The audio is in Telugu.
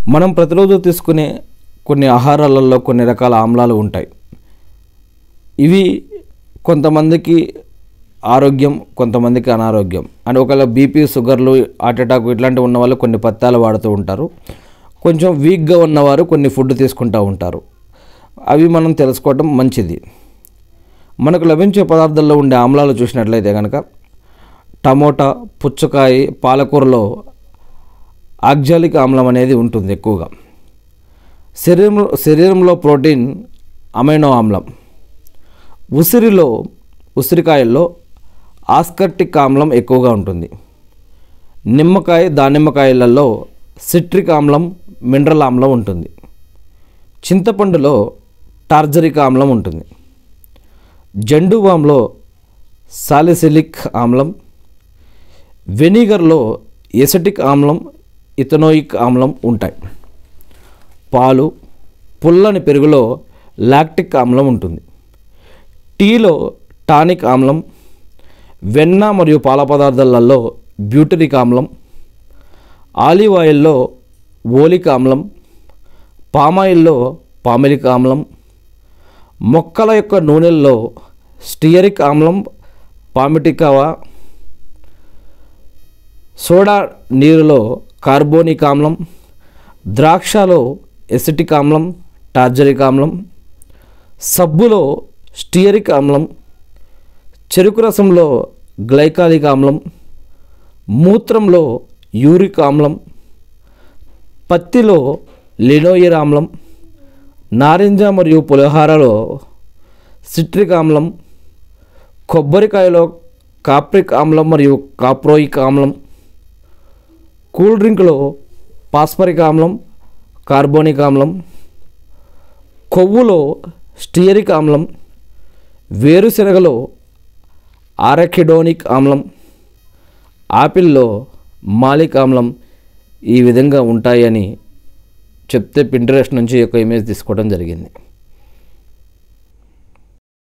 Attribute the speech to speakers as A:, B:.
A: మనం ప్రతిరోజు తీసుకునే కొన్ని ఆహారాలలో కొన్ని రకాల ఆమ్లాలు ఉంటాయి ఇవి కొంతమందికి ఆరోగ్యం కొంతమందికి అనారోగ్యం అండ్ ఒకవేళ బీపీ షుగర్లు హార్ట్ అటాక్ ఇట్లాంటివి ఉన్న వాళ్ళు కొన్ని పత్తాలు వాడుతూ ఉంటారు కొంచెం వీక్గా ఉన్నవారు కొన్ని ఫుడ్ తీసుకుంటూ ఉంటారు అవి మనం తెలుసుకోవడం మంచిది మనకు లభించే పదార్థాల్లో ఉండే ఆమ్లాలు చూసినట్లయితే కనుక టమోటా పుచ్చకాయ పాలకూరలో ఆక్జాలిక్ ఆమ్లం అనేది ఉంటుంది ఎక్కువగా శరీరంలో శరీరంలో ప్రోటీన్ అమైనో ఆమ్లం ఉసిరిలో ఉసిరికాయల్లో ఆస్కర్టిక్ ఆమ్లం ఎక్కువగా ఉంటుంది నిమ్మకాయ దానిమ్మకాయలలో సిట్రిక్ ఆమ్లం మినరల్ ఆమ్లం ఉంటుంది చింతపండులో టార్జరిక్ ఆమ్లం ఉంటుంది జండు బాంలో సాలిసిలిక్ ఆమ్లం వెనిగర్లో ఎసటిక్ ఆమ్లం ఇథనోయిక్ ఆమ్లం ఉంటాయి పాలు పుల్లని పెరుగులో లాక్టిక్ ఆమ్లం ఉంటుంది టీలో టానిక్ ఆమ్లం వెన్న మరియు పాల పదార్థాలలో బ్యూటరిక్ ఆమ్లం ఆలివ్ ఆయిల్లో ఓలిక్ ఆమ్లం పామాయిల్లో పామిలిక్ ఆమ్లం మొక్కల యొక్క నూనెల్లో స్టియరిక్ ఆమ్లం పామిటికవా సోడా నీరులో కార్బోనిక్ ఆమ్లం ద్రాక్షలో ఎసిటిక్ ఆమ్లం టార్జరిక్ ఆమ్లం సబ్బులో స్టియరిక్ ఆమ్లం చెరుకు రసంలో గ్లైకాలిక్ ఆమ్లం మూత్రంలో యూరిక్ ఆమ్లం పత్తిలో లినోయిర్ ఆమ్లం నారింజ మరియు పులిహారలో సిట్రిక్ ఆమ్లం కొబ్బరికాయలో కాప్రిక్ ఆమ్లం మరియు కాప్రోయిక్ ఆమ్లం కూల్ డ్రింక్లో పాస్పరిక్ ఆమ్లం కార్బోనిక్ ఆమ్లం కొవ్వులో స్టియరిక్ ఆమ్లం వేరుశనగలో ఆరకిడోనిక్ ఆమ్లం ఆపిల్లో మాలిక్ ఆమ్లం ఈ విధంగా ఉంటాయని చెప్తే పింటరెస్ట్ నుంచి ఈ యొక్క ఇమేజ్ తీసుకోవడం జరిగింది